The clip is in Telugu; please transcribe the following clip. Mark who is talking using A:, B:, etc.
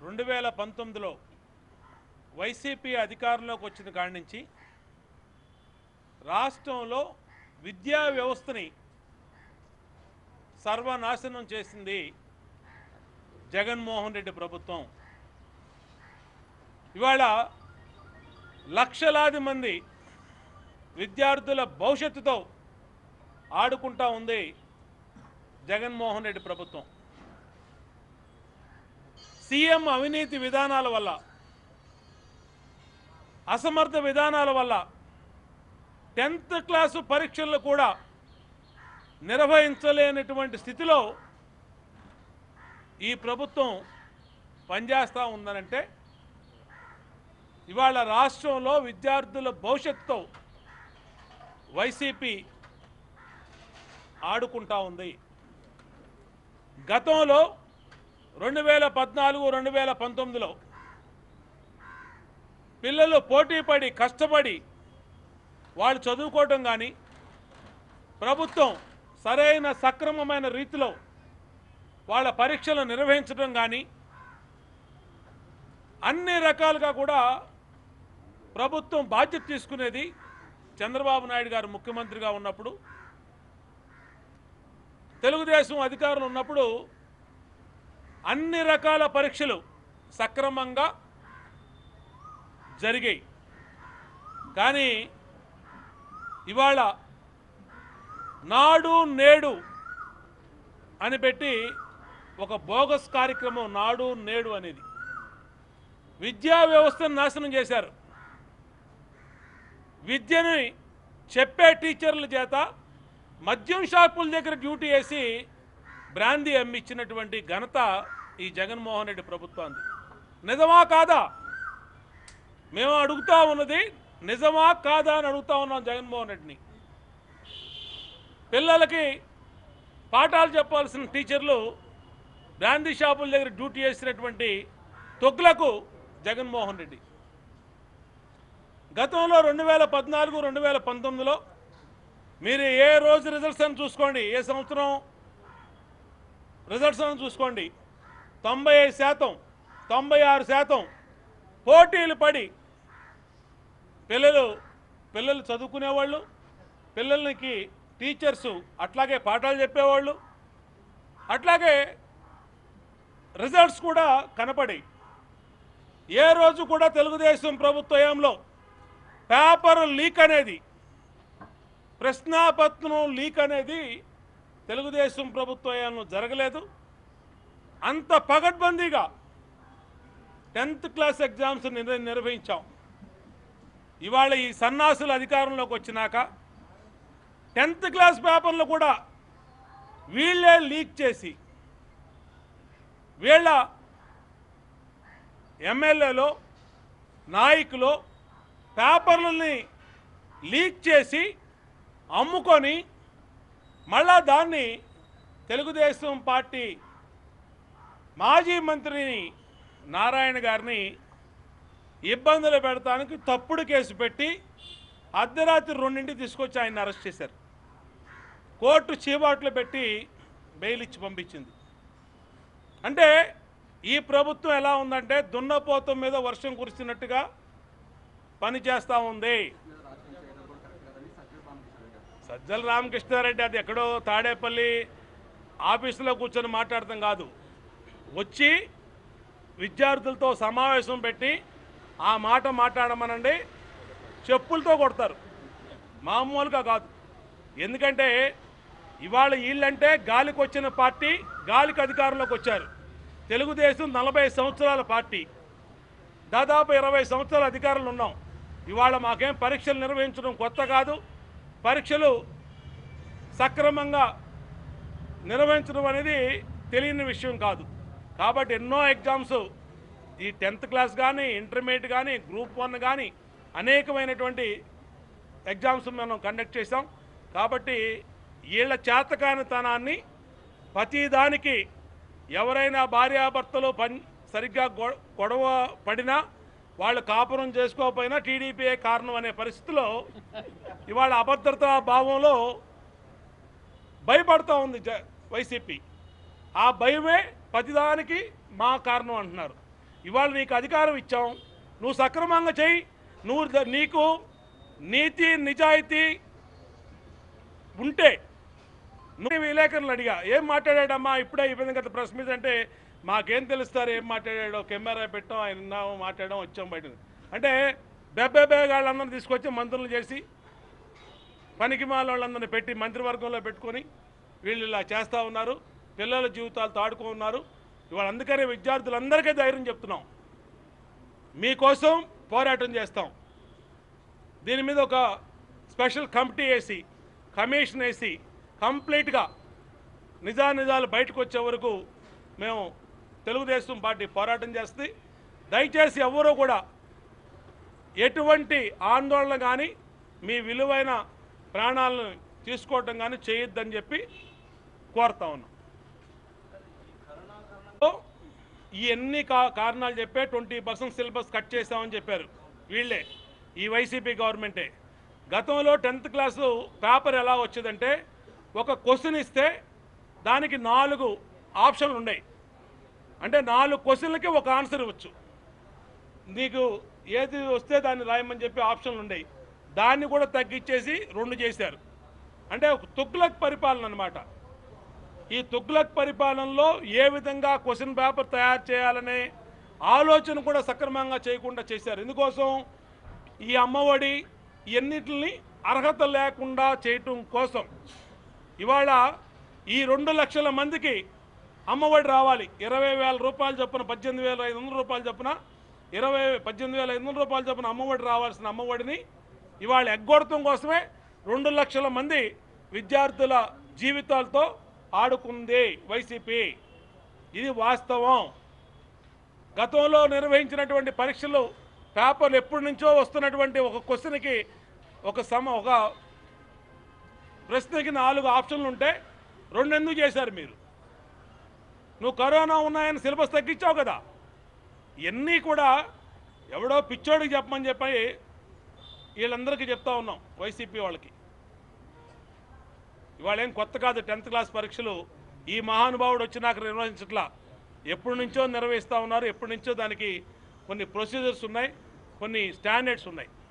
A: రెండు వేల పంతొమ్మిదిలో వైసీపీ అధికారంలోకి వచ్చిన కాడి నుంచి రాష్ట్రంలో విద్యా వ్యవస్థని సర్వనాశనం చేసింది జగన్మోహన్ రెడ్డి ప్రభుత్వం ఇవాళ లక్షలాది మంది విద్యార్థుల భవిష్యత్తుతో ఆడుకుంటా ఉంది జగన్మోహన్ రెడ్డి ప్రభుత్వం సీఎం అవినీతి విధానాల వల్ల అసమర్థ విధానాల వల్ల టెన్త్ క్లాసు పరీక్షలు కూడా నిర్వహించలేనటువంటి స్థితిలో ఈ ప్రభుత్వం పనిచేస్తూ ఉందనంటే ఇవాళ రాష్ట్రంలో విద్యార్థుల భవిష్యత్తుతో వైసీపీ ఆడుకుంటా ఉంది గతంలో రెండు వేల పద్నాలుగు రెండు వేల పంతొమ్మిదిలో పిల్లలు పోటీపడి కష్టపడి వాళ్ళు చదువుకోవటం కానీ ప్రభుత్వం సరైన సక్రమమైన రీతిలో వాళ్ళ పరీక్షలు నిర్వహించడం కానీ అన్ని రకాలుగా కూడా ప్రభుత్వం బాధ్యత తీసుకునేది చంద్రబాబు నాయుడు గారు ముఖ్యమంత్రిగా ఉన్నప్పుడు తెలుగుదేశం అధికారులు ఉన్నప్పుడు అన్ని రకాల పరీక్షలు సక్రమంగా జరిగాయి కానీ ఇవాళ నాడు నేడు అని పెట్టి ఒక బోగస్ కార్యక్రమం నాడు నేడు అనేది విద్యా వ్యవస్థను నాశనం చేశారు విద్యని చెప్పే టీచర్ల చేత మద్యం షాపుల దగ్గర డ్యూటీ వేసి బ్రాందీ అమ్మిచ్చినటువంటి ఘనత ఈ జగన్మోహన్ రెడ్డి ప్రభుత్వాన్ని నిజమా కాదా మేము అడుగుతా ఉన్నది నిజమా కాదా అని అడుగుతా ఉన్నాం జగన్మోహన్ రెడ్డిని పిల్లలకి పాఠాలు చెప్పాల్సిన టీచర్లు బ్రాందీ షాపుల దగ్గర డ్యూటీ చేసినటువంటి తొగ్గులకు జగన్మోహన్ రెడ్డి గతంలో రెండు వేల పద్నాలుగు రెండు వేల పంతొమ్మిదిలో మీరు ఏ రోజు రిజల్ట్స్ అని చూసుకోండి ఏ సంవత్సరం రిజల్ట్స్ అని చూసుకోండి తొంభై ఐదు శాతం తొంభై ఆరు శాతం పోటీలు పడి పిల్లలు పిల్లలు చదువుకునేవాళ్ళు పిల్లలకి టీచర్సు అట్లాగే పాఠాలు చెప్పేవాళ్ళు అట్లాగే రిజల్ట్స్ కూడా కనపడి ఏ రోజు కూడా తెలుగుదేశం ప్రభుత్వంలో పేపర్ లీక్ అనేది ప్రశ్నాపత్రం లీక్ అనేది తెలుగుదేశం ప్రభుత్వంలో జరగలేదు అంత పగడ్బందీగా టెన్త్ క్లాస్ ఎగ్జామ్స్ నిర్ నిర్వహించాం ఇవాళ ఈ సన్నాసులు అధికారంలోకి వచ్చినాక టెన్త్ క్లాస్ పేపర్లు కూడా వీళ్ళే లీక్ చేసి వీళ్ళ ఎమ్మెల్యేలో నాయకులు పేపర్లని లీక్ చేసి అమ్ముకొని మళ్ళా దాన్ని తెలుగుదేశం పార్టీ మాజీ మంత్రిని నారాయణ గారిని ఇబ్బందులు పెడతానికి తప్పుడు కేసు పెట్టి అర్ధరాత్రి రెండింటికి తీసుకొచ్చి ఆయన అరెస్ట్ చేశారు కోర్టు చీబాట్లు పెట్టి బెయిల్ ఇచ్చి పంపించింది అంటే ఈ ప్రభుత్వం ఎలా ఉందంటే దున్నపోతం మీద వర్షం కురిసినట్టుగా పనిచేస్తూ ఉంది సజ్జల రామకృష్ణారెడ్డి అది ఎక్కడో తాడేపల్లి ఆఫీసులో కూర్చొని మాట్లాడటం కాదు వచ్చి విద్యార్థులతో సమావేశం పెట్టి ఆ మాట మాట్లాడమనండి చెప్పులతో కొడతారు మామూలుగా కాదు ఎందుకంటే ఇవాళ వీళ్ళంటే గాలికి వచ్చిన పార్టీ గాలికి అధికారంలోకి వచ్చారు తెలుగుదేశం నలభై సంవత్సరాల పార్టీ దాదాపు ఇరవై సంవత్సరాల అధికారులు ఉన్నాం ఇవాళ మాకేం పరీక్షలు నిర్వహించడం కొత్త కాదు పరీక్షలు సక్రమంగా నిర్వహించడం అనేది తెలియని విషయం కాదు కాబట్టి ఎన్నో ఎగ్జామ్స్ ఈ టెన్త్ క్లాస్ కానీ ఇంటర్మీడియట్ కానీ గ్రూప్ వన్ కానీ అనేకమైనటువంటి ఎగ్జామ్స్ మనం కండక్ట్ చేసాం కాబట్టి వీళ్ళ చేతకానితనాన్ని ప్రతిదానికి ఎవరైనా భార్యాభర్తలు పని సరిగ్గా గొ- గొడవ పడినా వాళ్ళు కాపురం చేసుకోకపోయినా టీడీపీయే కారణం అనే పరిస్థితిలో ఇవాళ అభద్రతా భావంలో భయపడుతూ ఉంది జ వైసీపీ ఆ భయమే ప్రతిదానికి మా కారణం అంటున్నారు ఇవాళ నీకు అధికారం ఇచ్చాం నువ్వు సక్రమంగా చెయ్యి నువ్వు ద- నీకు నీతి నిజాయితీ ఉంటే నువ్వు విలేకరులు అడిగా ఏం మాట్లాడాడమ్మా ఇప్పుడే ఈ విధంగా ప్రెస్ మీట్ అంటే మాకేం తెలుస్తారు ఏం మాట్లాడాడో కెమెరా పెట్టాం ఆయన ఉన్నాము మాట్లాడడం వచ్చాం బయట అంటే బెబ్బే బేగాళ్ళందరినీ తీసుకొచ్చి మంత్రులు చేసి పనికి మాల వాళ్ళందరినీ పెట్టి మంత్రివర్గంలో పెట్టుకొని వీళ్ళు ఇలా చేస్తూ ఉన్నారు పిల్లల జీవితాలతో ఆడుకో ఉన్నారు ఇవాళ అందుకనే విద్యార్థులందరికీ ధైర్యం చెప్తున్నాం మీకోసం పోరాటం చేస్తాం దీని మీద ఒక స్పెషల్ కమిటీ వేసి కమిషన్ వేసి కంప్లీట్గా నిజానిజాలు బయటకు వచ్చే వరకు మేము తెలుగుదేశం పార్టీ పోరాటం చేస్తుంది దయచేసి ఎవరూ కూడా ఎటువంటి ఆందోళన కానీ మీ విలువైన ప్రాణాలను తీసుకోవటం కానీ చేయొద్దని చెప్పి కోరుతా ఉన్నాం ఈ ఎన్ని కా కారణాలు చెప్పే ట్వంటీ పర్సెంట్ సిలబస్ కట్ చేస్తామని చెప్పారు వీళ్ళే ఈ వైసీపీ గవర్నమెంటే గతంలో టెన్త్ క్లాసు పేపర్ ఎలా వచ్చేదంటే ఒక క్వశ్చన్ ఇస్తే దానికి నాలుగు ఆప్షన్లు ఉన్నాయి అంటే నాలుగు క్వశ్చన్లకి ఒక ఆన్సర్ ఇవ్వచ్చు నీకు ఏది వస్తే దాన్ని రాయమని చెప్పి ఆప్షన్లు ఉన్నాయి దాన్ని కూడా తగ్గించేసి రెండు చేశారు అంటే ఒక తుగ్లక్ పరిపాలన అనమాట ఈ తుగ్లక్ పరిపాలనలో ఏ విధంగా క్వశ్చన్ పేపర్ తయారు చేయాలనే ఆలోచన కూడా సక్రమంగా చేయకుండా చేశారు ఎందుకోసం ఈ అమ్మఒడి ఎన్నిటిని అర్హత లేకుండా చేయటం కోసం ఇవాళ ఈ రెండు లక్షల మందికి అమ్మఒడి రావాలి ఇరవై వేల రూపాయలు చొప్పున పద్దెనిమిది వేల ఐదు వందల రూపాయలు చొప్పున ఇరవై పద్దెనిమిది వేల ఐదు వందల రూపాయలు చొప్పున అమ్మఒడి రావాల్సిన అమ్మఒడిని ఇవాళ ఎగ్గొడటం కోసమే రెండు లక్షల మంది విద్యార్థుల జీవితాలతో ఆడుకుంది వైసీపీ ఇది వాస్తవం గతంలో నిర్వహించినటువంటి పరీక్షలు పేపర్లు ఎప్పటి నుంచో వస్తున్నటువంటి ఒక క్వశ్చన్కి ఒక సమ ఒక ప్రశ్నకి నాలుగు ఆప్షన్లు ఉంటే రెండు ఎందుకు చేశారు మీరు నువ్వు కరోనా ఉన్నాయని సిలబస్ తగ్గించావు కదా ఇవన్నీ కూడా ఎవడో పిచ్చోడికి చెప్పమని చెప్పి వీళ్ళందరికీ చెప్తా ఉన్నాం వైసీపీ వాళ్ళకి ఇవాళ ఏం కొత్త కాదు టెన్త్ క్లాస్ పరీక్షలు ఈ మహానుభావుడు వచ్చినాక నిర్వహించట్లా ఎప్పటి నుంచో నిర్వహిస్తూ ఉన్నారు ఎప్పటి నుంచో దానికి కొన్ని ప్రొసీజర్స్ ఉన్నాయి కొన్ని స్టాండర్డ్స్ ఉన్నాయి